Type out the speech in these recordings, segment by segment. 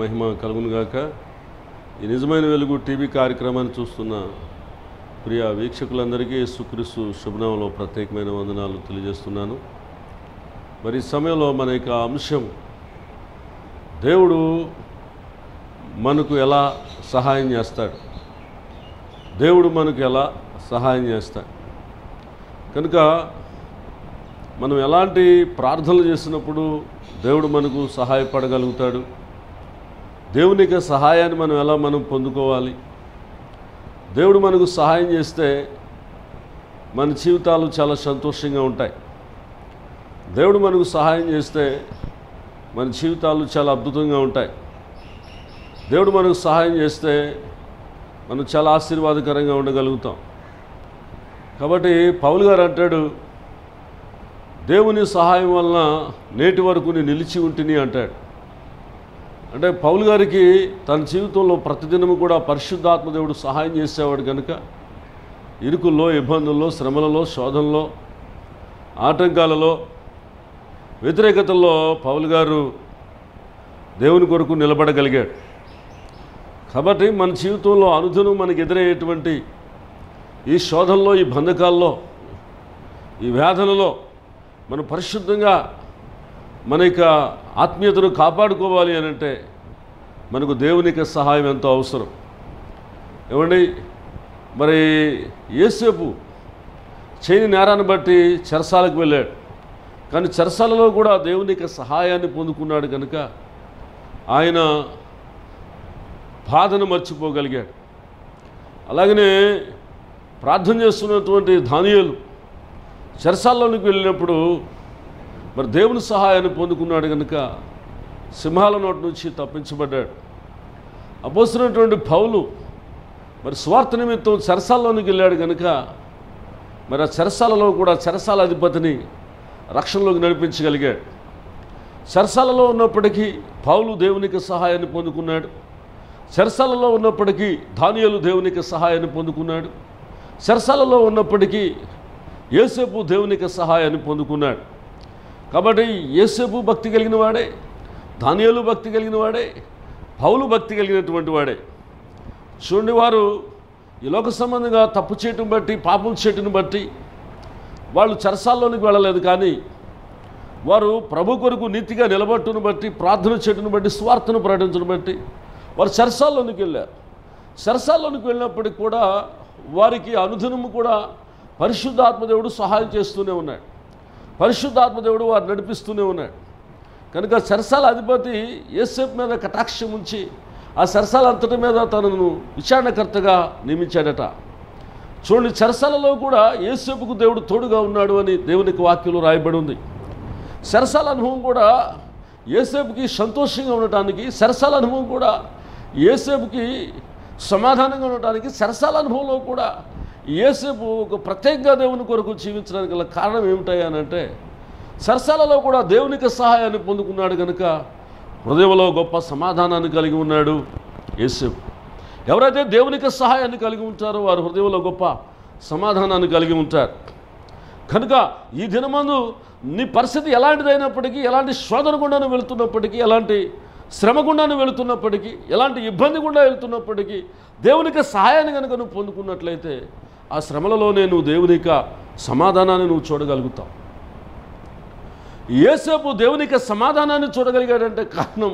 మహిమ కలుగునుగాక ఈ నిజమైన వెలుగు టీవీ కార్యక్రమాన్ని చూస్తున్న ప్రియ వీక్షకులందరికీ యేసుక్రీస్తు శుభనామంలో ప్రత్యేకమైన వందనాలు తెలియజేస్తున్నాను మరి ఈ సమయంలో మన యొక్క అంశం దేవుడు మనకు ఎలా సహాయం చేస్తాడు దేవుడు మనకు ఎలా సహాయం చేస్తాడు కనుక మనం ఎలాంటి ప్రార్థనలు చేసినప్పుడు దేవుడు మనకు సహాయపడగలుగుతాడు దేవుని యొక్క సహాయాన్ని మనం ఎలా మనం పొందుకోవాలి దేవుడు మనకు సహాయం చేస్తే మన జీవితాలు చాలా సంతోషంగా ఉంటాయి దేవుడు మనకు సహాయం చేస్తే మన జీవితాలు చాలా అద్భుతంగా ఉంటాయి దేవుడు మనకు సహాయం చేస్తే మనం చాలా ఆశీర్వాదకరంగా ఉండగలుగుతాం కాబట్టి పౌలు గారు అంటాడు దేవుని సహాయం వలన నేటి వరకు నేను నిలిచి ఉంటిని అంటాడు అంటే పౌలు గారికి తన జీవితంలో ప్రతిదినము కూడా పరిశుద్ధాత్మ దేవుడు సహాయం చేసేవాడు కనుక ఇరుకుల్లో ఇబ్బందుల్లో శ్రమలలో శోధనలో ఆటంకాలలో వ్యతిరేకతల్లో పౌలు గారు దేవుని కొరకు నిలబడగలిగాడు కాబట్టి మన జీవితంలో అనుదినం మనకు ఎదురయ్యేటువంటి ఈ శోధనలో ఈ బంధకాల్లో ఈ వేదనలో మనం పరిశుద్ధంగా మన యొక్క ఆత్మీయతను కాపాడుకోవాలి అని అంటే మనకు దేవుని యొక్క సహాయం ఎంతో అవసరం ఏమండి మరి ఏసేపు చేయని నేరాన్ని బట్టి చెరసాలకు వెళ్ళాడు కానీ చెరసాలలో కూడా దేవుని యొక్క సహాయాన్ని పొందుకున్నాడు కనుక ఆయన బాధను మర్చిపోగలిగాడు అలాగనే ప్రార్థన చేస్తున్నటువంటి ధాన్యాలు చెరసాల్లోనికి వెళ్ళినప్పుడు మరి దేవుని సహాయాన్ని పొందుకున్నాడు కనుక సింహాల నోటి నుంచి తప్పించబడ్డాడు అపోసినటువంటి పౌలు మరి స్వార్థ నిమిత్తం చెరసాల్లోనికి వెళ్ళాడు కనుక మరి ఆ చెరసాలలో కూడా చెరసాల అధిపతిని రక్షణలోకి నడిపించగలిగాడు చెరసాలలో ఉన్నప్పటికీ పౌలు దేవునికి సహాయాన్ని పొందుకున్నాడు చెరసాలలో ఉన్నప్పటికీ ధాన్యాలు దేవునికి సహాయాన్ని పొందుకున్నాడు చెరసాలలో ఉన్నప్పటికీ యేసేపు దేవునికి సహాయాన్ని పొందుకున్నాడు కాబట్టి యేసేపు భక్తి కలిగిన వాడే ధాన్యాలు భక్తి కలిగిన వాడే పౌలు భక్తి కలిగినటువంటి వాడే చూడండి వారు ఈ లోక సంబంధంగా తప్పు చేయటం బట్టి పాపం చేయటం బట్టి వాళ్ళు చెరసాల్లోనికి వెళ్ళలేదు కానీ వారు ప్రభు కొరకు నీతిగా నిలబట్టును బట్టి ప్రార్థన చేయటం బట్టి స్వార్థను ప్రకటించడం బట్టి వారు చెరసాల్లోనికి వెళ్ళారు చెరసాల్లోనికి వెళ్ళినప్పటికి కూడా వారికి అనుదినము కూడా పరిశుద్ధాత్మదేవుడు సహాయం చేస్తూనే ఉన్నాడు పరిశుద్ధాత్మదేవుడు వారు నడిపిస్తూనే ఉన్నాడు కనుక సరసాల అధిపతి ఏసేపు మీద కటాక్షం ఉంచి ఆ సరసాల అంతటి మీద తనను విచారణకర్తగా నియమించాడట చూడండి చెరసాలలో కూడా ఏసేపుకు దేవుడు తోడుగా ఉన్నాడు అని దేవునికి వాక్యంలో రాయబడి ఉంది సరసాల అనుభవం కూడా ఏసేపుకి సంతోషంగా ఉండటానికి సరసాల అనుభవం కూడా ఏసేపుకి సమాధానంగా ఉండటానికి సరసాల అనుభవంలో కూడా ఏసేపు ఒక ప్రత్యేకంగా దేవుని కొరకు జీవించడానికి గల కారణం ఏమిటాయనంటే సరసాలలో కూడా దేవునికి సహాయాన్ని పొందుకున్నాడు కనుక హృదయంలో గొప్ప సమాధానాన్ని కలిగి ఉన్నాడు ఏసేపు ఎవరైతే దేవునికి సహాయాన్ని కలిగి ఉంటారో వారు హృదయంలో గొప్ప సమాధానాన్ని కలిగి ఉంటారు కనుక ఈ దినమందు నీ పరిస్థితి ఎలాంటిదైనప్పటికీ ఎలాంటి శోధన గుండాను వెళుతున్నప్పటికీ ఎలాంటి శ్రమ గుండాను వెళుతున్నప్పటికీ ఎలాంటి ఇబ్బంది గుండా వెళుతున్నప్పటికీ దేవునికి సహాయాన్ని కనుక నువ్వు పొందుకున్నట్లయితే ఆ శ్రమలలోనే నువ్వు దేవుని యొక్క సమాధానాన్ని నువ్వు చూడగలుగుతావు ఏసేపు దేవుని యొక్క సమాధానాన్ని చూడగలిగాడంటే కారణం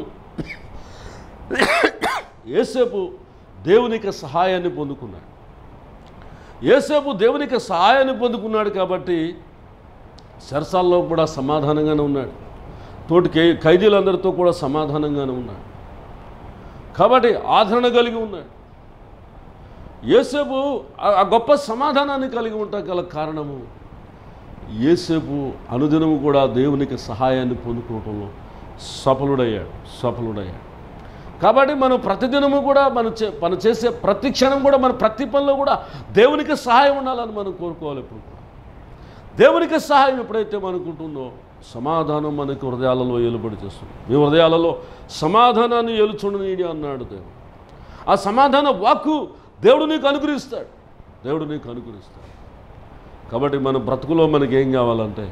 ఏసేపు దేవుని యొక్క సహాయాన్ని పొందుకున్నాడు ఏసేపు దేవుని యొక్క సహాయాన్ని పొందుకున్నాడు కాబట్టి సరసాల్లో కూడా సమాధానంగానే ఉన్నాడు తోటి ఖై- ఖైదీలందరితో కూడా సమాధానంగానే ఉన్నాడు కాబట్టి ఆదరణ కలిగి ఉన్నాడు ఏసేపు ఆ- ఆ గొప్ప సమాధానాన్ని కలిగి ఉంటా గల కారణము ఏసేపు అనుదినము కూడా దేవునికి సహాయాన్ని పొందుకోవటంలో సఫలుడయ్యాడు సఫలుడయ్యాడు కాబట్టి మనం ప్రతిదినము కూడా మనం చే మనం చేసే ప్రతి క్షణం కూడా మన ప్రతి పనిలో కూడా దేవునికి సహాయం ఉండాలని మనం కోరుకోవాలి ఇప్పుడు కూడా దేవునికి సహాయం ఎప్పుడైతే మనకుంటుందో సమాధానం మనకి హృదయాలలో ఏలుబడి చేస్తుంది మీ హృదయాలలో సమాధానాన్ని ఏలుచుండని అన్నాడు దేవుడు ఆ సమాధాన వాక్కు దేవుడు నీకు అనుగ్రహిస్తాడు దేవుడు నీకు అనుగ్రహిస్తాడు కాబట్టి మన బ్రతుకులో మనకేం కావాలంటే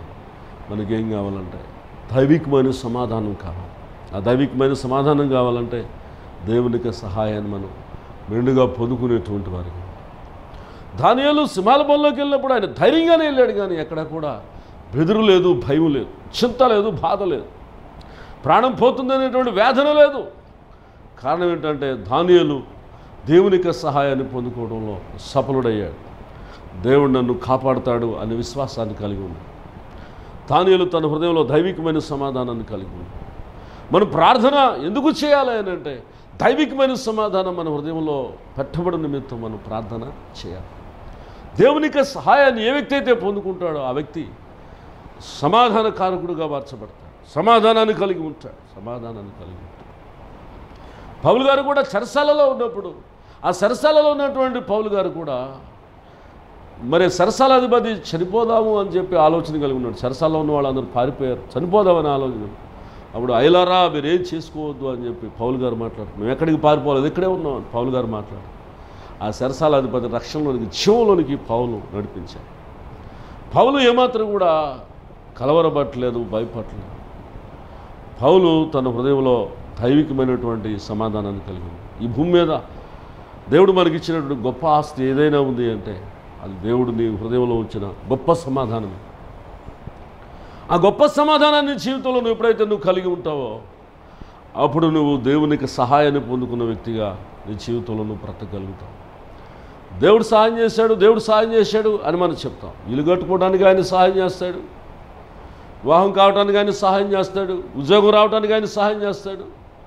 మనకేం కావాలంటే దైవికమైన సమాధానం కావాలి ఆ దైవికమైన సమాధానం కావాలంటే దేవునికి సహాయాన్ని మనం మెండుగా పొందుకునేటువంటి వారికి దానియాలు సింహాల బొల్లోకి వెళ్ళినప్పుడు ఆయన ధైర్యంగానే వెళ్ళాడు కానీ ఎక్కడ కూడా బెదురు లేదు భయం లేదు చింత లేదు బాధ లేదు ప్రాణం పోతుందనేటువంటి వేదన లేదు కారణం ఏంటంటే దానియలు దేవునికి సహాయాన్ని పొందుకోవడంలో సఫలుడయ్యాడు దేవుడు నన్ను కాపాడుతాడు అనే విశ్వాసాన్ని కలిగి ఉంది దానియలు తన హృదయంలో దైవికమైన సమాధానాన్ని కలిగి ఉంది మనం ప్రార్థన ఎందుకు చేయాలి అని అంటే దైవికమైన సమాధానం మన హృదయంలో పెట్టబడిన నిమిత్తం మనం ప్రార్థన చేయాలి దేవునికి సహాయాన్ని ఏ వ్యక్తి అయితే పొందుకుంటాడో ఆ వ్యక్తి సమాధాన కారకుడుగా మార్చబడతాడు సమాధానాన్ని కలిగి ఉంటాడు సమాధానాన్ని కలిగి ఉంటాడు పౌలు గారు కూడా చెరసాలలో ఉన్నప్పుడు ఆ చెరసాలలో ఉన్నటువంటి పౌలు గారు కూడా మరి సరసాలాధిపతి చనిపోదాము అని చెప్పి ఆలోచన కలిగి ఉన్నాడు సరసాల్లో ఉన్న వాళ్ళందరూ పారిపోయారు చనిపోదామని ఆలోచన అప్పుడు అయిలారా మీరు ఏం చేసుకోవద్దు అని చెప్పి పౌలు గారు మాట్లాడు మేము ఎక్కడికి పారిపోలేదు ఇక్కడే ఉన్నాం అని పౌలు గారు మాట్లాడు ఆ సరసాలాధిపతి రక్షణలోనికి జీవంలోనికి పౌలు నడిపించాడు పౌలు ఏమాత్రం కూడా కలవరపట్టలేదు భయపడలేదు పౌలు తన హృదయంలో దైవికమైనటువంటి సమాధానాన్ని కలిగి ఉంది ఈ భూమి మీద దేవుడు మనకిచ్చినటువంటి గొప్ప ఆస్తి ఏదైనా ఉంది అంటే అది దేవుడు నీ హృదయంలో ఉంచిన గొప్ప సమాధానమే ఆ గొప్ప సమాధానాన్ని జీవితంలో నువ్వు ఎప్పుడైతే నువ్వు కలిగి ఉంటావో అప్పుడు నువ్వు దేవునికి సహాయాన్ని పొందుకున్న వ్యక్తిగా నీ జీవితంలో నువ్వు బ్రతకగలుగుతావు దేవుడు సహాయం చేశాడు దేవుడు సహాయం చేశాడు అని మనం చెప్తాం ఇల్లు కట్టుకోవడానికి ఆయన సహాయం చేస్తాడు వివాహం కావడానికి ఆయన సహాయం చేస్తాడు ఉద్యోగం రావడానికి ఆయన సహాయం చేస్తాడు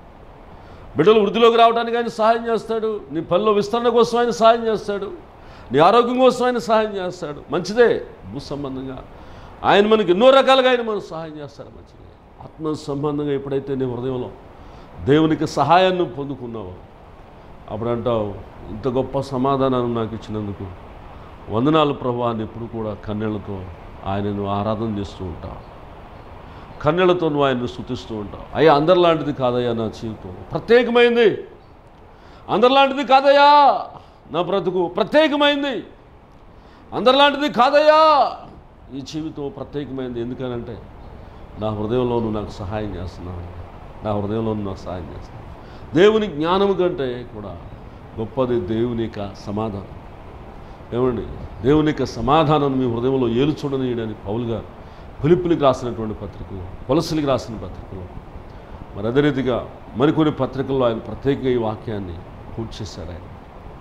బిడ్డలు వృద్ధిలోకి రావడానికి ఆయన సహాయం చేస్తాడు నీ పనిలో విస్తరణ కోసం ఆయన సహాయం చేస్తాడు నీ ఆరోగ్యం కోసం ఆయన సహాయం చేస్తాడు మంచిదే భూ సంబంధంగా ఆయన మనకి ఎన్నో రకాలుగా ఆయన మనకు సహాయం చేస్తాడు మంచిదే ఆత్మ సంబంధంగా ఎప్పుడైతే నీ హృదయంలో దేవునికి సహాయాన్ని పొందుకున్నావో అప్పుడు అంటావు ఇంత గొప్ప సమాధానాన్ని నాకు ఇచ్చినందుకు వందనాలు ప్రభావాన్ని ఎప్పుడు కూడా కన్నీళ్లతో ఆయనను ఆరాధన చేస్తూ ఉంటావు కన్నీళ్లతో నువ్వు ఆయన్ని స్థుతిస్తూ ఉంటావు అయ్యా అందరిలాంటిది కాదయ్యా నా జీవితం ప్రత్యేకమైంది అందరిలాంటిది కాదయ్యా నా బ్రతుకు ప్రత్యేకమైంది అందరిలాంటిది కాదయ్యా ఈ జీవితం ప్రత్యేకమైంది ఎందుకనంటే నా హృదయంలో నువ్వు నాకు సహాయం చేస్తున్నావు నా హృదయంలో నువ్వు నాకు సహాయం చేస్తున్నావు దేవుని జ్ఞానము కంటే కూడా గొప్పది దేవుని యొక్క సమాధానం ఏమండి దేవుని యొక్క సమాధానం మీ హృదయంలో ఏలు చూడనీయడని పౌలు గారు ఫిలిప్పులకి రాసినటువంటి పత్రికలు పొలసులకి రాసిన పత్రికలు మరి అదే రీతిగా మరికొన్ని పత్రికల్లో ఆయన ప్రత్యేకంగా ఈ వాక్యాన్ని పూర్తి చేశాడు ఆయన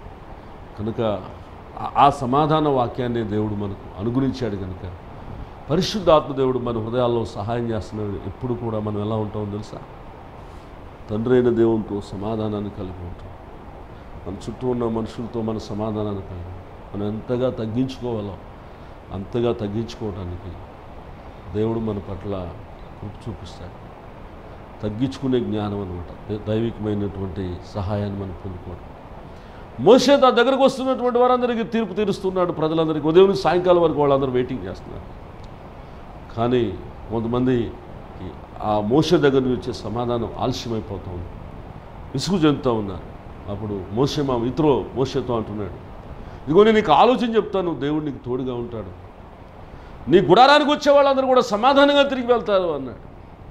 కనుక ఆ- ఆ సమాధాన వాక్యాన్ని దేవుడు మనకు అనుగుణించాడు కనుక పరిశుద్ధాత్మ దేవుడు మన హృదయాల్లో సహాయం చేస్తున్నాడు ఎప్పుడు కూడా మనం ఎలా ఉంటామో తెలుసా తండ్రి అయిన దేవునితో సమాధానాన్ని కలిగి ఉంటాం మన చుట్టూ ఉన్న మనుషులతో మన సమాధానాన్ని కలిగి ఉంటాం. మనం ఎంతగా తగ్గించుకోవాలో అంతగా తగ్గించుకోవడానికి దేవుడు మన పట్ల కృప చూపిస్తాడు తగ్గించుకునే జ్ఞానం అనమాట దైవికమైనటువంటి సహాయాన్ని మనం పొందుకోవడం మోసే తన దగ్గరకు వస్తున్నటువంటి వారందరికీ తీర్పు తీరుస్తున్నాడు ప్రజలందరికీ ఉదయం నుంచి సాయంకాలం వరకు వాళ్ళందరూ వెయిటింగ్ చేస్తున్నారు కానీ కొంతమంది ఈ- ఆ మోసే దగ్గర నుంచి వచ్చే సమాధానం ఆలస్యమైపోతూ ఉంది విసుగు చెందుతూ ఉన్నారు అప్పుడు మోసే మా మిత్రో మోసేతో అంటున్నాడు ఇదిగో నేను నీకు ఆలోచన చెప్తాను దేవుడు నీకు తోడుగా ఉంటాడు నీ గుడారానికి వచ్చే వాళ్ళందరూ కూడా సమాధానంగా తిరిగి వెళ్తారు అన్నాడు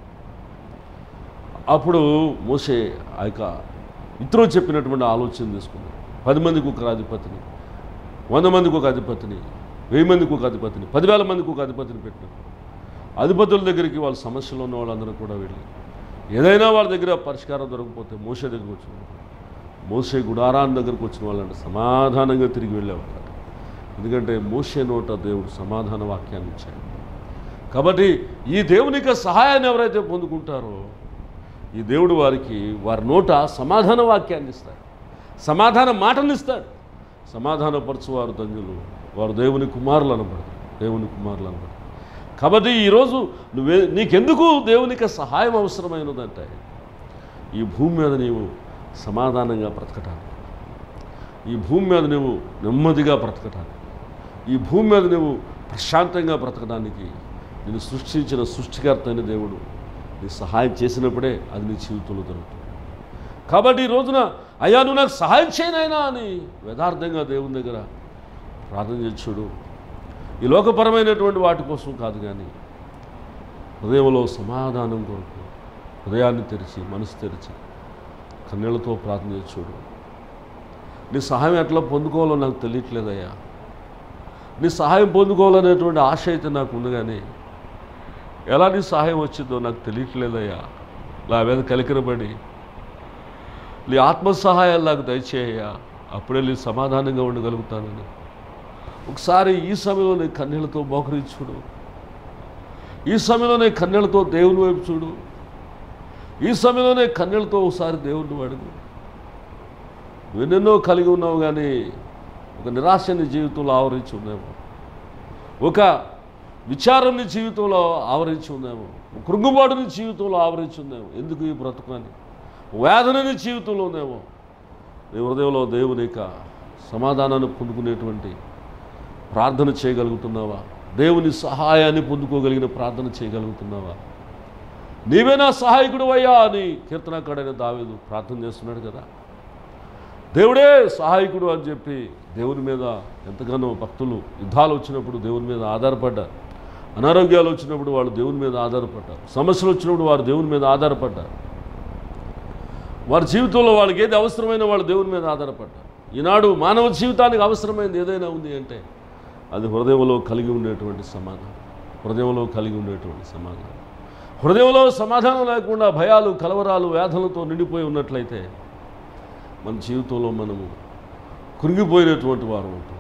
అప్పుడు మోసే ఆ యొక్క ఇతరు చెప్పినటువంటి ఆలోచన తీసుకున్నాడు పది మందికి ఒక అధిపతిని వంద మందికి ఒక అధిపతిని వెయ్యి మందికి ఒక అధిపతిని పదివేల మందికి ఒక అధిపతిని పెట్టినాడు అధిపతుల దగ్గరికి వాళ్ళ సమస్యలు ఉన్న వాళ్ళందరూ కూడా వెళ్ళి ఏదైనా వాళ్ళ దగ్గర పరిష్కారం దొరకకపోతే మోసే దగ్గరికి వచ్చిన వాళ్ళు. మోసే గుడారాన్ దగ్గరికి వచ్చిన వాళ్ళంటే సమాధానంగా తిరిగి వెళ్ళేవారు ఎందుకంటే మోసే నోట దేవుడు సమాధాన వాక్యాన్ని ఇచ్చాడు కాబట్టి ఈ దేవుని యొక్క సహాయాన్ని ఎవరైతే పొందుకుంటారో ఈ దేవుడు వారికి వారి నోట సమాధాన వాక్యాన్ని ఇస్తాడు సమాధాన మాటలు ఇస్తాడు సమాధానపరచువారు ధన్యులు వారు దేవుని కుమారులు అనబడతారు దేవుని కుమారులు అనబడతారు కాబట్టి ఈరోజు నువ్వే నీకెందుకు దేవునికి సహాయం అవసరమైనదంటే ఈ భూమి మీద నీవు సమాధానంగా బ్రతకటానికి ఈ భూమి మీద నువ్వు నెమ్మదిగా బ్రతకటానికి ఈ భూమి మీద నువ్వు ప్రశాంతంగా బ్రతకడానికి నేను సృష్టించిన సృష్టికర్త అయిన దేవుడు నీ సహాయం చేసినప్పుడే అది నీ జీవితంలో దొరుకుతుంది కాబట్టి ఈ రోజున అయ్యా నువ్వు నాకు సహాయం చేయనైనా అని యథార్థంగా దేవుని దగ్గర ప్రార్థన చేస్తుడు ఈ లోకపరమైనటువంటి వాటి కోసం కాదు కానీ హృదయంలో సమాధానం కొరకు హృదయాన్ని తెరిచి మనసు తెరిచి కన్నీళ్లతో ప్రార్థన చేసి చూడు నీ సహాయం ఎట్లా పొందుకోవాలో నాకు తెలియట్లేదయ్యా నీ సహాయం పొందుకోవాలనేటువంటి ఆశ అయితే నాకు ఉంది కానీ ఎలా నీ సహాయం వచ్చిందో నాకు తెలియట్లేదయ్యా నా మీద కలికిరబడి నీ ఆత్మ సహాయాలు నాకు దయచేయ్యా అప్పుడే నీ సమాధానంగా ఉండగలుగుతానని ఒకసారి ఈ సమయంలో నీ కన్నీళ్ళతో మోకరించి చూడు ఈ సమయంలోనే కన్నీళ్ళతో దేవుని వైపు చూడు ఈ సమయంలోనే కన్నీళ్ళతో ఒకసారి దేవుణ్ణి అడుగు నువ్వెన్నెన్నో కలిగి ఉన్నావు కానీ ఒక నిరాశ నీ జీవితంలో ఆవరించి ఉందేమో ఒక విచారం నీ జీవితంలో ఆవరించి ఉందేమో ఒక కృంగుబాటు నీ జీవితంలో ఆవరించి ఉందేమో ఎందుకు ఈ బ్రతుకు అని వేదన నీ జీవితంలో ఉందేమో నీ హృదయంలో దేవుని యొక్క సమాధానాన్ని పొందుకునేటువంటి ప్రార్థన చేయగలుగుతున్నావా దేవుని సహాయాన్ని పొందుకోగలిగిన ప్రార్థన చేయగలుగుతున్నావా నీవే నా సహాయకుడు అయ్యా అని కీర్తనకాడైన దావేదు ప్రార్థన చేస్తున్నాడు కదా దేవుడే సహాయకుడు అని చెప్పి దేవుని మీద ఎంతగానో భక్తులు యుద్ధాలు వచ్చినప్పుడు దేవుని మీద ఆధారపడ్డారు అనారోగ్యాలు వచ్చినప్పుడు వాళ్ళు దేవుని మీద ఆధారపడ్డారు సమస్యలు వచ్చినప్పుడు వారు దేవుని మీద ఆధారపడ్డారు వారి జీవితంలో వాళ్ళకి ఏది అవసరమైన వాళ్ళు దేవుని మీద ఆధారపడ్డారు ఈనాడు మానవ జీవితానికి అవసరమైనది ఏదైనా ఉంది అంటే అది హృదయంలో కలిగి ఉండేటువంటి సమాధానం హృదయంలో కలిగి ఉండేటువంటి సమాధానం హృదయంలో సమాధానం లేకుండా భయాలు కలవరాలు వేదనలతో నిండిపోయి ఉన్నట్లయితే మన జీవితంలో మనము కృంగిపోయినటువంటి వారు ఉంటాం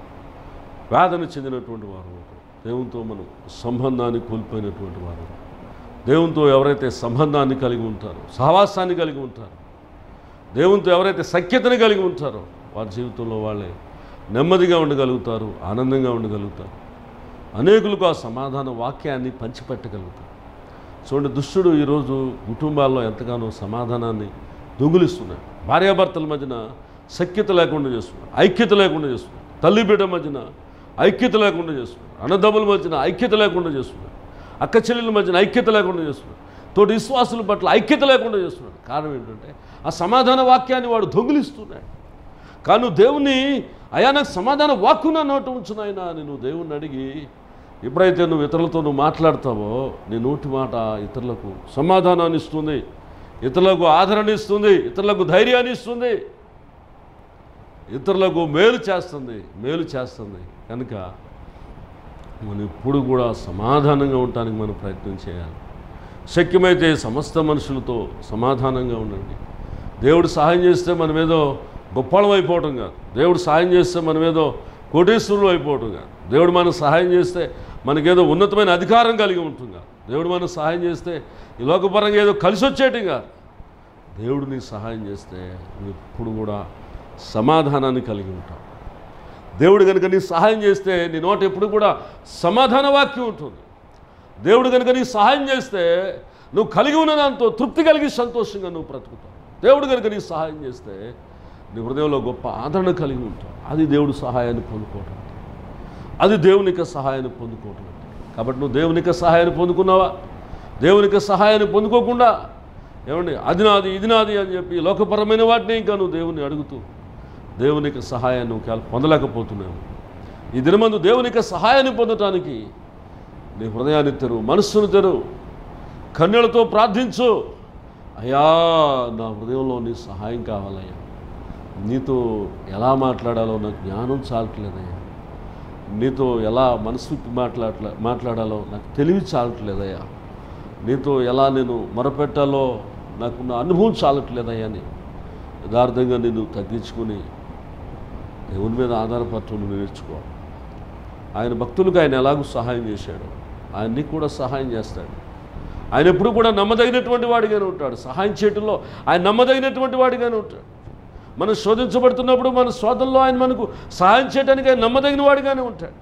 వేదన చెందినటువంటి వారు ఉంటాం దేవునితో మనం సంబంధాన్ని కోల్పోయినటువంటి వారు దేవునితో ఎవరైతే సంబంధాన్ని కలిగి ఉంటారో సహవాసాన్ని కలిగి ఉంటారో దేవునితో ఎవరైతే సఖ్యతని కలిగి ఉంటారో వారి జీవితంలో వాళ్ళే నెమ్మదిగా ఉండగలుగుతారు ఆనందంగా ఉండగలుగుతారు అనేకులకు ఆ సమాధాన వాక్యాన్ని పంచిపెట్టగలుగుతారు చూడండి దుష్టుడు ఈరోజు కుటుంబాల్లో ఎంతగానో సమాధానాన్ని దొంగిలిస్తున్నాడు భార్యాభర్తల మధ్యన సఖ్యత లేకుండా చేస్తున్నాడు ఐక్యత లేకుండా చేస్తున్నాడు తల్లి బిడ్డ మధ్యన ఐక్యత లేకుండా చేస్తున్నాడు అన్నదమ్ముల మధ్యన ఐక్యత లేకుండా చేస్తున్నాడు అక్క చెల్లెల మధ్యన ఐక్యత లేకుండా చేస్తున్నాడు తోటి విశ్వాసుల పట్ల ఐక్యత లేకుండా చేస్తున్నాడు కారణం ఏంటంటే ఆ సమాధాన వాక్యాన్ని వాడు దొంగిలిస్తున్నాడు కానీ నువ్వు దేవుని అయా నాకు సమాధాన వాక్కున నోటు ఉంచునాయనా అని నువ్వు దేవుణ్ణి అడిగి ఎప్పుడైతే నువ్వు ఇతరులతో నువ్వు మాట్లాడతావో నీ నోటి మాట ఇతరులకు సమాధానాన్ని ఇస్తుంది ఇతరులకు ఆదరణ ఇస్తుంది ఇతరులకు ధైర్యాన్ని ఇస్తుంది ఇతరులకు మేలు చేస్తుంది మేలు చేస్తుంది కనుక మనం ఇప్పుడు కూడా సమాధానంగా ఉండటానికి మనం ప్రయత్నం చేయాలి శక్యమైతే సమస్త మనుషులతో సమాధానంగా ఉండండి దేవుడు సహాయం చేస్తే మనం ఏదో గొప్పలం అయిపోవటం కాదు దేవుడు సహాయం చేస్తే మనం ఏదో కోటేశ్వరులు అయిపోవటం కాదు దేవుడు మనకు సహాయం చేస్తే మనకేదో ఉన్నతమైన అధికారం కలిగి ఉంటుంది కాదు దేవుడు మనకు సహాయం చేస్తే ఈ లోకపరంగా ఏదో కలిసి వచ్చేయటం కాదు దేవుడు నీకు సహాయం చేస్తే నువ్వు ఎప్పుడు కూడా సమాధానాన్ని కలిగి ఉంటావు దేవుడు కనుక నీ సహాయం చేస్తే నీ నోట ఎప్పుడు కూడా సమాధాన వాక్యం ఉంటుంది దేవుడు కనుక నీ సహాయం చేస్తే నువ్వు కలిగి ఉన్న దాంతో తృప్తి కలిగి సంతోషంగా నువ్వు బ్రతుకుతావు దేవుడు కనుక నీ సహాయం చేస్తే నీ హృదయంలో గొప్ప ఆదరణ కలిగి ఉంటావు అది దేవుడు సహాయాన్ని పొందుకోవటం అంటే. అది దేవునిక సహాయాన్ని పొందుకోవటం అంటే. కాబట్టి నువ్వు దేవునిక సహాయాన్ని పొందుకున్నావా దేవునిక సహాయాన్ని పొందుకోకుండా ఏమండి అది నాది ఇది నాది అని చెప్పి లోకపరమైన వాటిని ఇంకా నువ్వు దేవుని అడుగుతూ దేవునికి సహాయాన్ని నువ్వు కేవలం పొందలేకపోతున్నావు ఈ దినమందు దేవునికి సహాయాన్ని పొందటానికి నీ హృదయాన్ని తెరువు మనస్సును తెరువు కన్యలతో ప్రార్థించు అయ్యా నా హృదయంలో నీ సహాయం కావాలయ్యా నీతో ఎలా మాట్లాడాలో నాకు జ్ఞానం చాలట్లేదయ్యా నీతో ఎలా మనసు విప్పి మాట్లాడలే మాట్లాడాలో నాకు తెలివి చాలట్లేదయ్యా నీతో ఎలా నేను మొరపెట్టాలో నాకున్న అనుభవం చాలట్లేదయ్యా అని యథార్థంగా నేను తగ్గించుకుని దేవుని మీద ఆధారపడటం నువ్వు నేర్చుకోవాలి ఆయన భక్తులకు ఆయన ఎలాగూ సహాయం చేశాడు ఆయన నీకు కూడా సహాయం చేస్తాడు ఆయన ఎప్పుడు కూడా నమ్మదగినటువంటి వాడిగానే ఉంటాడు సహాయం చేయటంలో ఆయన నమ్మదగినటువంటి వాడిగానే ఉంటాడు మనం శోధించబడుతున్నప్పుడు మన శోధనలో ఆయన మనకు సహాయం చేయడానికి ఆయన నమ్మదగిన వాడిగానే ఉంటాడు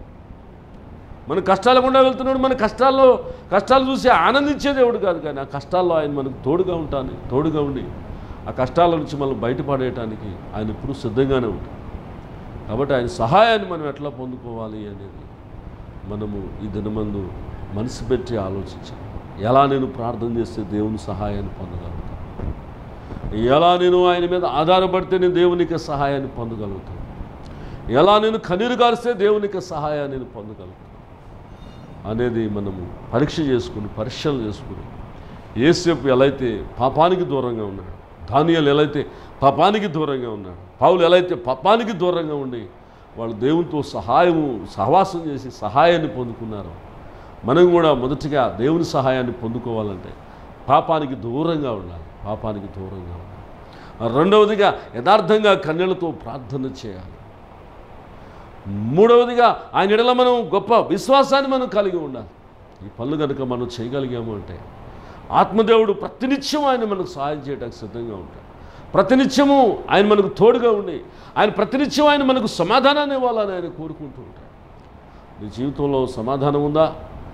మన కష్టాల గుండా వెళ్తున్నాడు మన కష్టాల్లో కష్టాలు చూసి ఆనందించే దేవుడు కాదు కానీ ఆ కష్టాల్లో ఆయన మనకు తోడుగా ఉంటాను తోడుగా ఉండి ఆ కష్టాల నుంచి మనం బయటపడేయటానికి ఆయన ఎప్పుడూ సిద్ధంగానే ఉంటాడు కాబట్టి ఆయన సహాయాన్ని మనం ఎట్లా పొందుకోవాలి అనేది మనము ఈ దినమందు మనసు పెట్టి ఆలోచించాలి ఎలా నేను ప్రార్థన చేస్తే దేవుని సహాయాన్ని పొందగలుగుతాను ఎలా నేను ఆయన మీద ఆధారపడితే నేను దేవునికి సహాయాన్ని పొందగలుగుతాను ఎలా నేను కన్నీరు కారిస్తే దేవునికి సహాయాన్ని నేను పొందగలుగుతాను అనేది మనము పరీక్ష చేసుకుని పరీక్షలు చేసుకుని ఏసేపు ఎలా అయితే పాపానికి దూరంగా ఉన్నాడు దానియాలు ఎలా అయితే పాపానికి దూరంగా ఉన్నాడు పావులు ఎలా అయితే పాపానికి దూరంగా ఉండి వాళ్ళు దేవునితో సహాయము సహవాసం చేసి సహాయాన్ని పొందుకున్నారు మనం కూడా మొదటిగా దేవుని సహాయాన్ని పొందుకోవాలంటే పాపానికి దూరంగా ఉండాలి పాపానికి దూరంగా ఉండాలి రెండవదిగా యథార్థంగా కన్నెలతో ప్రార్థన చేయాలి మూడవదిగా ఆయన ఎడల మనం గొప్ప విశ్వాసాన్ని మనం కలిగి ఉండాలి ఈ పనులు కనుక మనం చేయగలిగాము అంటే ఆత్మదేవుడు ప్రతినిత్యం ఆయన మనకు సహాయం చేయడానికి సిద్ధంగా ఉంటాడు ప్రతినిత్యము ఆయన మనకు తోడుగా ఉండి ఆయన ప్రతినిత్యం ఆయన మనకు సమాధానాన్ని ఇవ్వాలని ఆయన కోరుకుంటూ ఉంటాడు నీ జీవితంలో సమాధానం ఉందా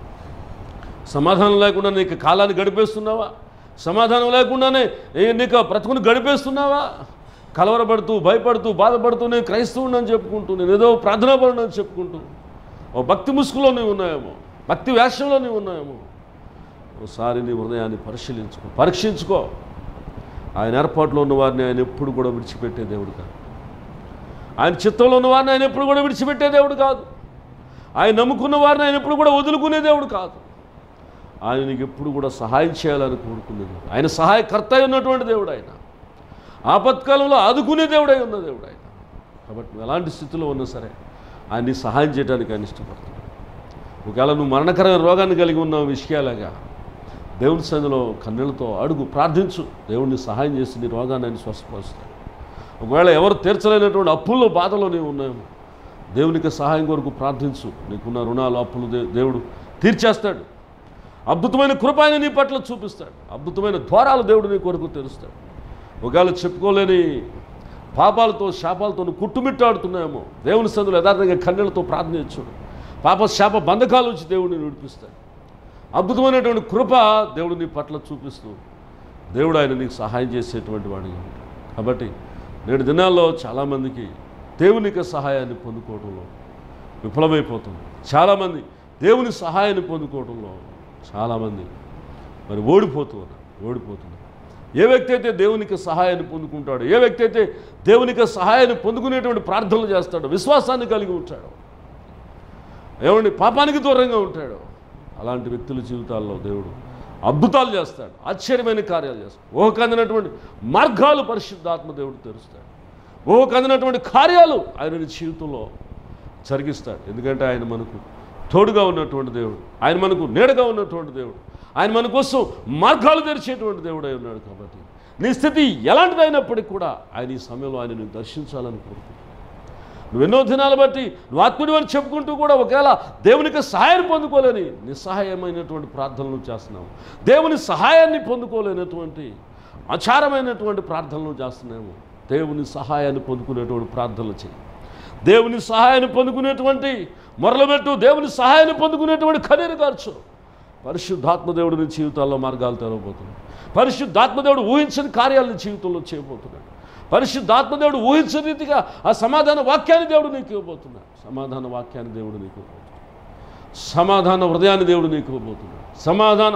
సమాధానం లేకుండా నీకు కాలాన్ని గడిపేస్తున్నావా సమాధానం లేకుండానే ఏ నీకు బ్రతుకుని గడిపేస్తున్నావా కలవరపడుతూ భయపడుతూ బాధపడుతూ నేను క్రైస్తవుని చెప్పుకుంటూ నేను ఏదో ప్రార్థనాపరుడు అని చెప్పుకుంటూ ఓ భక్తి ముసుగులో నీవు ఉన్నాయేమో భక్తి వేషంలో నీవు ఉన్నాయేమో ఒకసారి నీ హృదయాన్ని పరిశీలించుకో పరీక్షించుకో ఆయన ఏర్పాట్లో ఉన్న వారిని ఆయన ఎప్పుడు కూడా విడిచిపెట్టే దేవుడు కాదు ఆయన చిత్తంలో ఉన్న వారిని ఆయన ఎప్పుడు కూడా విడిచిపెట్టే దేవుడు కాదు ఆయన నమ్ముకున్న వారిని ఆయన ఎప్పుడు కూడా వదులుకునే దేవుడు కాదు ఆయన నీకు ఎప్పుడు కూడా సహాయం చేయాలని కోరుకునేది ఆయన సహాయకర్త అయి ఉన్నటువంటి దేవుడు ఆయన ఆపత్కాలంలో ఆదుకునే దేవుడై ఉన్న దేవుడు ఆయన కాబట్టి నువ్వు ఎలాంటి స్థితిలో ఉన్నా సరే ఆయన్ని సహాయం చేయడానికి ఆయన ఇష్టపడుతున్నాడు ఒకవేళ నువ్వు మరణకరమైన రోగాన్ని కలిగి ఉన్న విషయాలుగా దేవుని సన్నిధిలో కన్నీళ్ళతో అడుగు ప్రార్థించు దేవుడిని సహాయం చేసి నీ రోగాన్ని ఆయన స్వస్థపరుస్తాడు ఒకవేళ ఎవరు తీర్చలేనటువంటి అప్పుల్లో బాధలో నీవు ఉన్నాయేమో దేవునికి సహాయం కొరకు ప్రార్థించు నీకున్న రుణాలు అప్పులు దే- దేవుడు తీర్చేస్తాడు అద్భుతమైన కృప ఆయన నీ పట్ల చూపిస్తాడు అద్భుతమైన ద్వారాలు దేవుడు నీ కొరకు తెరుస్తాడు ఒకవేళ చెప్పుకోలేని పాపాలతో శాపాలతో నువ్వు కుట్టుమిట్టాడుతున్నాయేమో దేవుని సందులో యథార్థంగా కన్నెలతో ప్రార్థించు పాప శాప బంధకాల నుంచి దేవుడిని విడిపిస్తాడు అద్భుతమైనటువంటి కృప దేవుడు నీ పట్ల చూపిస్తూ దేవుడు ఆయన నీకు సహాయం చేసేటువంటి వాడిగా ఉంటాడు కాబట్టి నేడు దినాల్లో చాలామందికి దేవునికి సహాయాన్ని పొందుకోవడంలో విఫలమైపోతుంది చాలామంది దేవుని సహాయాన్ని పొందుకోవడంలో చాలామంది మరి ఓడిపోతూ ఉన్నారు ఓడిపోతున్నారు ఏ వ్యక్తి అయితే దేవునికి సహాయాన్ని పొందుకుంటాడో ఏ వ్యక్తి అయితే దేవునికి సహాయాన్ని పొందుకునేటువంటి ప్రార్థనలు చేస్తాడో విశ్వాసాన్ని కలిగి ఉంటాడో ఏమండి పాపానికి దూరంగా ఉంటాడు అలాంటి వ్యక్తుల జీవితాల్లో దేవుడు అద్భుతాలు చేస్తాడు ఆశ్చర్యమైన కార్యాలు చేస్తాడు ఊహకు అందినటువంటి మార్గాలు పరిశుద్ధాత్మ దేవుడు తెరుస్తాడు ఊహకు అందినటువంటి కార్యాలు ఆయన నీ జీవితంలో జరిగిస్తాడు ఎందుకంటే ఆయన మనకు తోడుగా ఉన్నటువంటి దేవుడు ఆయన మనకు నీడగా ఉన్నటువంటి దేవుడు ఆయన మన కోసం మార్గాలు తెరిచేటువంటి దేవుడు అయి ఉన్నాడు కాబట్టి నీ స్థితి ఎలాంటిదైనప్పటికీ కూడా ఆయన ఈ సమయంలో ఆయన నేను దర్శించాలని కోరుకుంటున్నాను నువ్వు ఎన్నో దినాలు బట్టి నువ్వు ఆత్ముడి అని చెప్పుకుంటూ కూడా ఒకవేళ దేవునికి సహాయం పొందుకోలేని నిస్సహాయమైనటువంటి ప్రార్థనలు చేస్తున్నావు దేవుని సహాయాన్ని పొందుకోలేనటువంటి ఆచారమైనటువంటి ప్రార్థనలు చేస్తున్నాము దేవుని సహాయాన్ని పొందుకునేటువంటి ప్రార్థనలు చేయి దేవుని సహాయాన్ని పొందుకునేటువంటి మొరలబెట్టు దేవుని సహాయాన్ని పొందుకునేటువంటి కన్నీరు కార్చు పరిశుద్ధాత్మ దేవుడు నీ జీవితాల్లో మార్గాలు తెరవబోతున్నాడు పరిశుద్ధాత్మ దేవుడు ఊహించని కార్యాలు నీ జీవితంలో చేయబోతున్నాడు పరిశుద్ధాత్మ దేవుడు ఊహించని రీతిగా ఆ సమాధాన వాక్యాన్ని దేవుడు నీకు ఇవ్వబోతున్నాడు సమాధాన వాక్యాన్ని దేవుడు నీకు ఇవ్వబోతున్నాడు సమాధాన హృదయాన్ని దేవుడు నీకు ఇవ్వబోతున్నాడు సమాధాన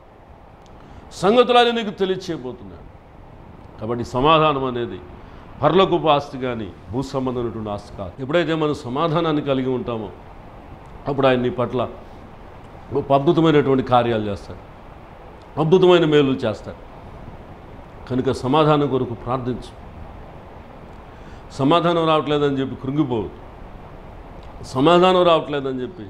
సంగతులని నీకు తెలియచేయబోతున్నాడు కాబట్టి సమాధానం అనేది పర్లకుప ఆస్తి కానీ భూ సంబంధమైనటువంటి ఆస్తి కాదు ఎప్పుడైతే మనం సమాధానాన్ని కలిగి ఉంటామో అప్పుడు ఆయన నీ పట్ల గొప్ప అద్భుతమైనటువంటి కార్యాలు చేస్తాడు అద్భుతమైన మేలు చేస్తాడు కనుక సమాధానం కొరకు ప్రార్థించు సమాధానం రావట్లేదని చెప్పి కృంగిపోవద్దు సమాధానం రావట్లేదని చెప్పి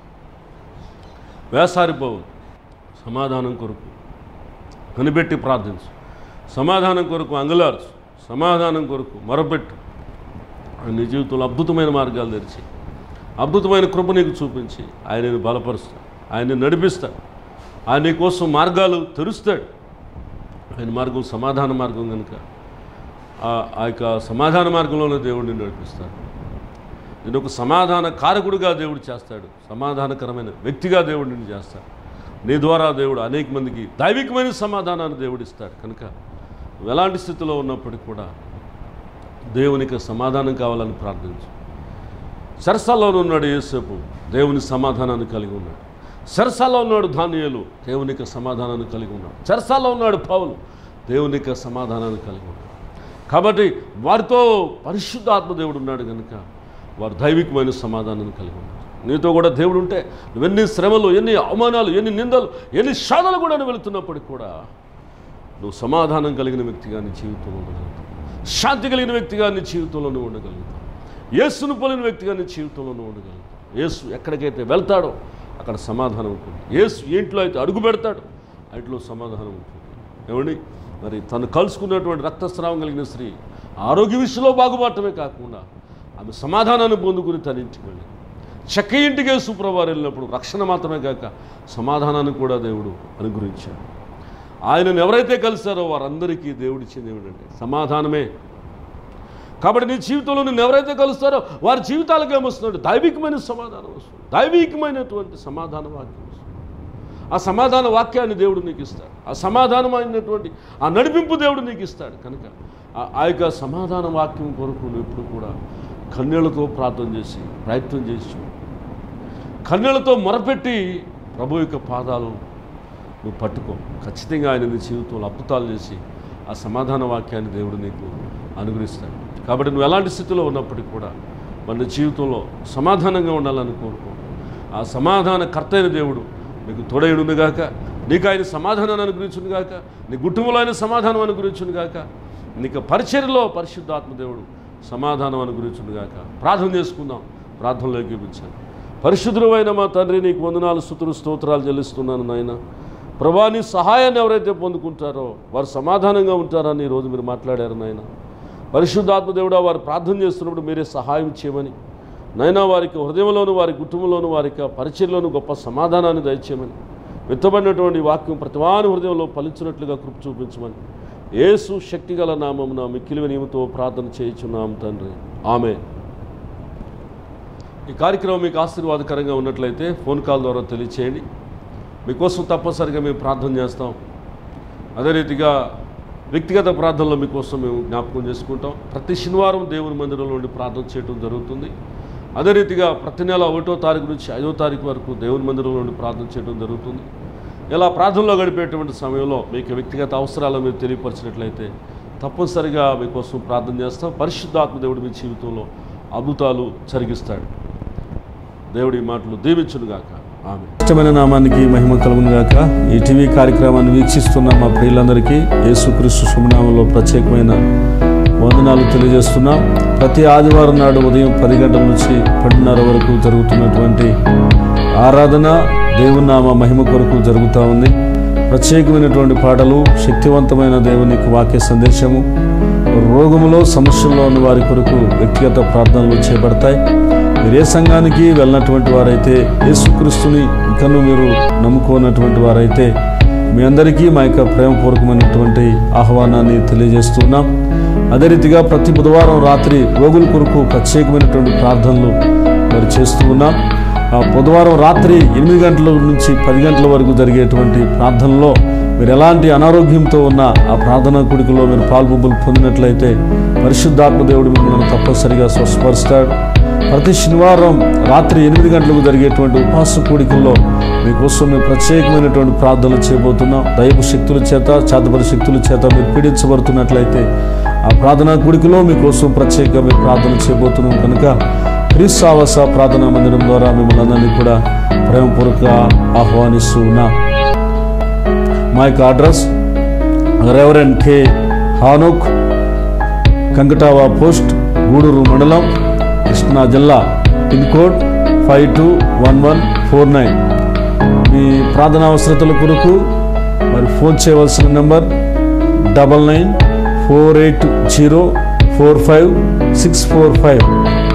వేసారిపోవద్దు సమాధానం కొరకు కనిపెట్టి ప్రార్థించు సమాధానం కొరకు అంగలార్చు సమాధానం కొరకు మొరపెట్టు ఆయన నీ జీవితంలో అద్భుతమైన మార్గాలు తెరిచి అద్భుతమైన కృప నీకు చూపించి ఆయనని బలపరుస్తాడు ఆయన్ని నడిపిస్తాడు ఆయన నీ కోసం మార్గాలు తెరుస్తాడు ఆయన మార్గం సమాధాన మార్గం కనుక ఆ- ఆ యొక్క సమాధాన మార్గంలోనే దేవుడిని నడిపిస్తాడు నేను ఒక సమాధాన కారకుడిగా దేవుడు చేస్తాడు సమాధానకరమైన వ్యక్తిగా దేవుడు నిన్ను చేస్తాడు నీ ద్వారా దేవుడు అనేక మందికి దైవికమైన సమాధానాన్ని దేవుడు ఇస్తాడు కనుక నువ్వు ఎలాంటి స్థితిలో ఉన్నప్పటికీ కూడా దేవునికి సమాధానం కావాలని ప్రార్థించు సరసాల్లో ఉన్నాడు యేసేపు దేవుని సమాధానాన్ని కలిగి ఉన్నాడు సరసాల్లో ఉన్నాడు ధాన్యాలు దేవునికి సమాధానాన్ని కలిగి ఉన్నాడు చరసాల్లో ఉన్నాడు పౌలు దేవునికి సమాధానాన్ని కలిగి ఉన్నాడు కాబట్టి వారితో పరిశుద్ధ ఆత్మదేవుడు ఉన్నాడు కనుక వారు దైవికమైన సమాధానాన్ని కలిగి ఉన్నారు నీతో కూడా దేవుడు ఉంటే నువ్వెన్ని శ్రమలు ఎన్ని అవమానాలు ఎన్ని నిందలు ఎన్ని సాధనలు కూడా నువ్వు వెళుతున్నప్పటికి కూడా నువ్వు సమాధానం కలిగిన వ్యక్తిగా నీ జీవితంలో ఉండగలుగుతావు శాంతి కలిగిన వ్యక్తిగా నీ జీవితంలో నువ్వు ఉండగలుగుతావు యేసును పోలిన వ్యక్తిగా నీ జీవితంలో నువ్వు ఉండగలుగుతావు యేసు ఎక్కడికైతే వెళ్తాడో అక్కడ సమాధానం ఉంటుంది యేసు ఏ ఇంట్లో అయితే అడుగు పెడతాడో ఆ ఇంట్లో సమాధానం ఉంటుంది ఏమండి మరి తను కలుసుకున్నటువంటి రక్తస్రావం కలిగిన స్త్రీ ఆరోగ్య విషయంలో బాగుపడటమే కాకుండా ఆమె సమాధానాన్ని పొందుకుని తన ఇంటికి వెళ్ళి చెక్క ఇంటికే సుప్రభారు వెళ్ళినప్పుడు రక్షణ మాత్రమే కాక సమాధానాన్ని కూడా దేవుడు అనుగ్రహించాడు ఆయనను ఎవరైతే కలిశారో వారందరికీ దేవుడిచ్చింది ఏమిటంటే సమాధానమే కాబట్టి నీ జీవితంలో నిన్ను ఎవరైతే కలుస్తారో వారి జీవితాలకు ఏమొస్తుందంటే దైవికమైన సమాధానం వస్తుంది దైవికమైనటువంటి సమాధాన వాక్యం వస్తుంది ఆ సమాధాన వాక్యాన్ని దేవుడు నీకు ఇస్తాడు ఆ సమాధానమైనటువంటి ఆ నడిపింపు దేవుడు నీకు ఇస్తాడు కనుక ఆ- ఆ యొక్క సమాధాన వాక్యం కొరకు నువ్వు ఎప్పుడు కూడా కన్నీళ్లతో ప్రార్థన చేసి ప్రయత్నం చేసి చూడు. కన్నీళ్లతో మొరపెట్టి ప్రభు యొక్క పాదాలు నువ్వు పట్టుకో ఖచ్చితంగా ఆయన నీ జీవితంలో అద్భుతాలు చేసి ఆ సమాధాన వాక్యాన్ని దేవుడు నీకు అనుగ్రహిస్తాడు కాబట్టి నువ్వు ఎలాంటి స్థితిలో ఉన్నప్పటికీ కూడా మన జీవితంలో సమాధానంగా ఉండాలని కోరుకో ఆ సమాధాన కర్తైన దేవుడు నీకు తోడైడునుగాక నీకు ఆయన సమాధానాన్ని అనుగ్రహించునుగాక నీ కుటుంబంలో ఆయన సమాధానం అనుగ్రహించునుగాక నీకు పరిచర్లో పరిశుద్ధాత్మ దేవుడు సమాధానం అనుగ్రహించునుగాక ప్రార్థన చేసుకుందాం ప్రార్థనలోకి చూపించాను పరిశుద్ధుడు అయిన మా తండ్రి నీకు వందనాలు స్థుతులు స్తోత్రాలు చెల్లిస్తున్నాను నాయన ప్రభా నీ సహాయాన్ని ఎవరైతే పొందుకుంటారో వారు సమాధానంగా ఉంటారని ఈరోజు మీరు మాట్లాడారు నాయన పరిశుద్ధాత్మ దేవుడా వారు ప్రార్థన చేస్తున్నప్పుడు మీరే సహాయం చేయమని నైనా వారికి హృదయంలోను వారి కుటుంబంలోను వారికి ఆ పరిచయంలోను గొప్ప సమాధానాన్ని దయచేయమని విత్తబడినటువంటి వాక్యం ప్రతివాని హృదయంలో ఫలించినట్లుగా కృప చూపించమని యేసు శక్తిగల నామమున మిక్కిలి నియమతో ప్రార్థన చేయించున్నాం తండ్రి ఆమె ఈ కార్యక్రమం మీకు ఆశీర్వాదకరంగా ఉన్నట్లయితే ఫోన్ కాల్ ద్వారా తెలియచేయండి మీకోసం తప్పనిసరిగా మేము ప్రార్థన చేస్తాం అదే రీతిగా వ్యక్తిగత ప్రార్థనలో మీకోసం మేము జ్ఞాపకం చేసుకుంటాం ప్రతి శనివారం దేవుని మందిరంలో నుండి ప్రార్థన చేయడం జరుగుతుంది అదే రీతిగా ప్రతి నెల ఒకటో తారీఖు నుంచి ఐదో తారీఖు వరకు దేవుని మందిరంలో నుండి ప్రార్థన చేయడం జరుగుతుంది ఇలా ప్రార్థనలో గడిపేటువంటి సమయంలో మీకు వ్యక్తిగత అవసరాలు మీరు తెలియపరిచినట్లయితే తప్పనిసరిగా మీకోసం ప్రార్థన చేస్తాం పరిశుద్ధాత్మ దేవుడు మీ జీవితంలో అద్భుతాలు జరిగిస్తాడు దేవుడి మాటలు దీవించునుగాక ఆమె ఇష్టమైన నామానికి మహిమ కలుగును గాక ఈ టీవీ కార్యక్రమాన్ని వీక్షిస్తున్న మా ప్రియులందరికీ యేసుక్రీస్తు శుభనామంలో ప్రత్యేకమైన వందనాలు తెలియజేస్తున్నాం ప్రతి ఆదివారం నాడు ఉదయం పది గంటల నుంచి పన్నెండున్నర వరకు జరుగుతున్నటువంటి ఆరాధన దేవుని నామ మహిమ కొరకు జరుగుతూ ఉంది ప్రత్యేకమైనటువంటి పాటలు శక్తివంతమైన దేవునికి వాక్య సందేశము రోగములో సమస్యల్లో ఉన్న వారి కొరకు వ్యక్తిగత ప్రార్థనలు చేపడతాయి మీరు ఏ సంఘానికి వెళ్ళినటువంటి వారైతే యేసుక్రీస్తుని ఇంకను మీరు నమ్ముకోనటువంటి వారైతే మీ అందరికీ మా యొక్క ప్రేమపూర్వకమైనటువంటి ఆహ్వానాన్ని తెలియజేస్తున్నాం అదే రీతిగా ప్రతి బుధవారం రాత్రి రోగుల కొరకు ప్రత్యేకమైనటువంటి ప్రార్థనలు మరి చేస్తూ ఉన్నాం ఆ బుధవారం రాత్రి ఎనిమిది గంటల నుంచి పది గంటల వరకు జరిగేటువంటి ప్రార్థనలో మీరు ఎలాంటి అనారోగ్యంతో ఉన్న ఆ ప్రార్థనా కుడికలో మీరు పాల్పొంపులు పొందినట్లయితే పరిశుద్ధాత్మ దేవుడు మిమ్మల్ని తప్పనిసరిగా స్వస్థపరుస్తాడు ప్రతి శనివారం రాత్రి ఎనిమిది గంటలకు జరిగేటువంటి ఉపవాస కూడికల్లో మీకోసం మేము ప్రత్యేకమైనటువంటి ప్రార్థనలు చేయబోతున్నాం దైవ శక్తుల చేత చేతపరి శక్తుల చేత మీరు పీడించబడుతున్నట్లయితే ఆ ప్రార్థనా కూడికలో మీకోసం ప్రత్యేకంగా మేము ప్రార్థన చేయబోతున్నాం కనుక క్రీస్తావాస ప్రార్థనా మందిరం ద్వారా మిమ్మల్ని అందరినీ కూడా ప్రేమపూర్వక ఆహ్వానిస్తూ ఉన్నాం మా యొక్క address reverend K Hanuk Kankatava post Gudur మండలం కృష్ణా జిల్లా pin code five two one one four nine మీ ప్రార్థన అవసరతల కొరకు మరి ఫోన్ చేయవలసిన number double nine four eight zero four five six four five